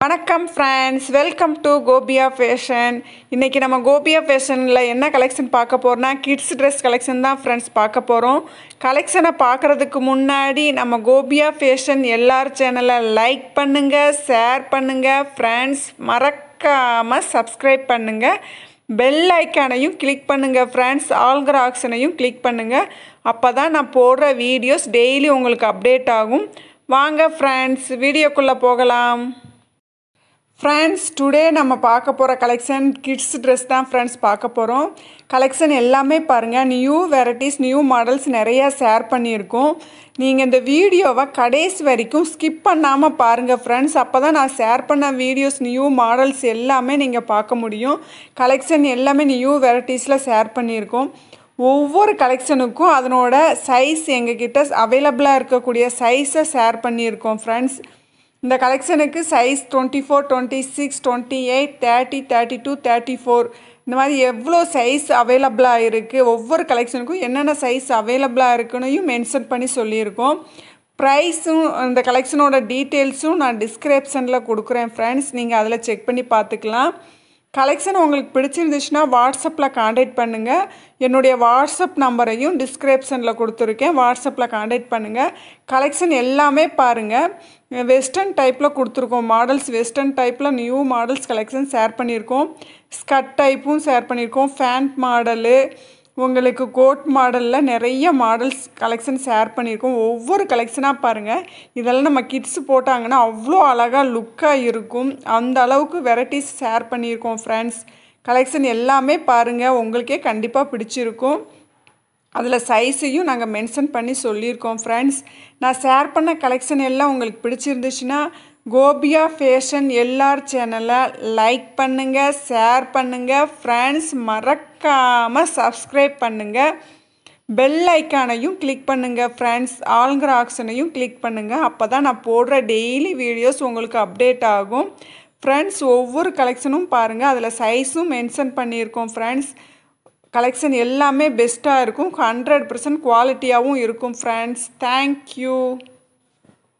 வணக்கம் friends welcome to Gopiya fashion இன்றைக்கி நம்ம கோபியா ஃபேஷனில் என்ன கலெக்ஷன் பார்க்க போகிறோம்னா கிட்ஸ் ட்ரெஸ் கலெக்ஷன் தான் ஃப்ரெண்ட்ஸ் பார்க்க போகிறோம் கலெக்ஷனை பார்க்குறதுக்கு முன்னாடி நம்ம கோபியா ஃபேஷன் எல்லார் சேனலை லைக் பண்ணுங்கள் ஷேர் பண்ணுங்கள் ஃப்ரெண்ட்ஸ் மறக்காமல் சப்ஸ்கிரைப் பண்ணுங்கள் பெல் ஐக்கானையும் கிளிக் பண்ணுங்கள் ஃப்ரெண்ட்ஸ் ஆல்கிற ஆப்ஷனையும் கிளிக் பண்ணுங்கள் அப்போ தான் நான் போடுற வீடியோஸ் டெய்லி உங்களுக்கு அப்டேட் ஆகும் வாங்க ஃப்ரெண்ட்ஸ் வீடியோக்குள்ளே போகலாம் ஃப்ரெண்ட்ஸ் டுடே நம்ம பார்க்க போகிற கலெக்ஷன் கிட்ஸ் ட்ரெஸ் தான் ஃப்ரெண்ட்ஸ் பார்க்க போகிறோம் கலெக்ஷன் எல்லாமே பாருங்கள் நியூ வெரைட்டிஸ் நியூ மாடல்ஸ் நிறையா ஷேர் பண்ணியிருக்கோம் நீங்கள் இந்த வீடியோவை கடைசி வரைக்கும் ஸ்கிப் பண்ணாமல் பாருங்கள் ஃப்ரெண்ட்ஸ் அப்போ தான் நான் ஷேர் பண்ண வீடியோஸ் நியூ மாடல்ஸ் எல்லாமே நீங்கள் பார்க்க முடியும் கலெக்ஷன் எல்லாமே நியூ வெரைட்டிஸில் ஷேர் பண்ணியிருக்கோம் ஒவ்வொரு கலெக்ஷனுக்கும் அதனோட சைஸ் எங்ககிட்ட அவைலபிளாக இருக்கக்கூடிய சைஸை ஷேர் பண்ணியிருக்கோம் ஃப்ரெண்ட்ஸ் இந்த கலெக்ஷனுக்கு size twenty four twenty six twenty eight thirty thirty two thirty four இந்த மாதிரி எவ்வளோ சைஸ் அவைலபிளாக இருக்குது ஒவ்வொரு கலெக்ஷனுக்கும் என்னென்ன சைஸ் அவைலபிளாக இருக்குன்னையும் மென்ஷன் பண்ணி சொல்லியிருக்கோம் ப்ரைஸும் இந்த கலெக்ஷனோட டீட்டெயில்ஸும் நான் டிஸ்கிரிப்ஷனில் கொடுக்குறேன் ஃப்ரெண்ட்ஸ் நீங்கள் அதில் செக் பண்ணி பார்த்துக்கலாம் கலெக்ஷன் உங்களுக்கு பிடிச்சிருந்துச்சுன்னா வாட்ஸ்அப்பில் காண்டாக்ட் பண்ணுங்கள் என்னுடைய வாட்ஸ்அப் நம்பரையும் டிஸ்கிரிப்ஷனில் கொடுத்துருக்கேன் வாட்ஸ்அப்பில் காண்டாக்ட் பண்ணுங்கள் கலெக்ஷன் எல்லாமே பாருங்கள் வெஸ்டர்ன் டைப்பில் கொடுத்துருக்கோம் மாடல்ஸ் வெஸ்டர்ன் டைப்பில் நியூ மாடல்ஸ் கலெக்ஷன் ஷேர் பண்ணியிருக்கோம் ஸ்கட் டைப்பும் ஷேர் பண்ணியிருக்கோம் ஃபேண்ட் மாடலு உங்களுக்கு கோட் மாடலில் நிறைய மாடல்ஸ் கலெக்ஷன் ஷேர் பண்ணியிருக்கோம் ஒவ்வொரு கலெக்ஷனாக பாருங்கள் இதெல்லாம் நம்ம கிட்ஸ் போட்டாங்கன்னா அவ்வளோ அழகாக லுக்காக இருக்கும் அந்த அளவுக்கு வெரைட்டிஸ் ஷேர் பண்ணியிருக்கோம் ஃப்ரெண்ட்ஸ் கலெக்ஷன் எல்லாமே பாருங்கள் உங்களுக்கே கண்டிப்பாக பிடிச்சிருக்கும் அதில் சைஸையும் நாங்கள் மென்ஷன் பண்ணி சொல்லியிருக்கோம் ஃப்ரெண்ட்ஸ் நான் ஷேர் பண்ண கலெக்ஷன் எல்லாம் உங்களுக்கு பிடிச்சிருந்துச்சுன்னா கோபியா ஃபேஷன் எல்லார் சேனலை லைக் பண்ணுங்கள் ஷேர் பண்ணுங்கள் ஃப்ரெண்ட்ஸ் மறக்காமல் சப்ஸ்கிரைப் பண்ணுங்கள் பெல் ஐக்கானையும் கிளிக் பண்ணுங்கள் ஃப்ரெண்ட்ஸ் ஆல்கிற ஆப்ஷனையும் கிளிக் பண்ணுங்கள் அப்போ தான் நான் போடுற டெய்லி வீடியோஸ் உங்களுக்கு அப்டேட் ஆகும் ஃப்ரெண்ட்ஸ் ஒவ்வொரு கலெக்ஷனும் பாருங்கள் அதில் சைஸும் மென்ஷன் பண்ணியிருக்கோம் ஃப்ரெண்ட்ஸ் கலெக்ஷன் எல்லாமே பெஸ்ட்டாக இருக்கும் ஹண்ட்ரட் பர்சன்ட் குவாலிட்டியாகவும் இருக்கும் ஃப்ரெண்ட்ஸ் தேங்க்யூ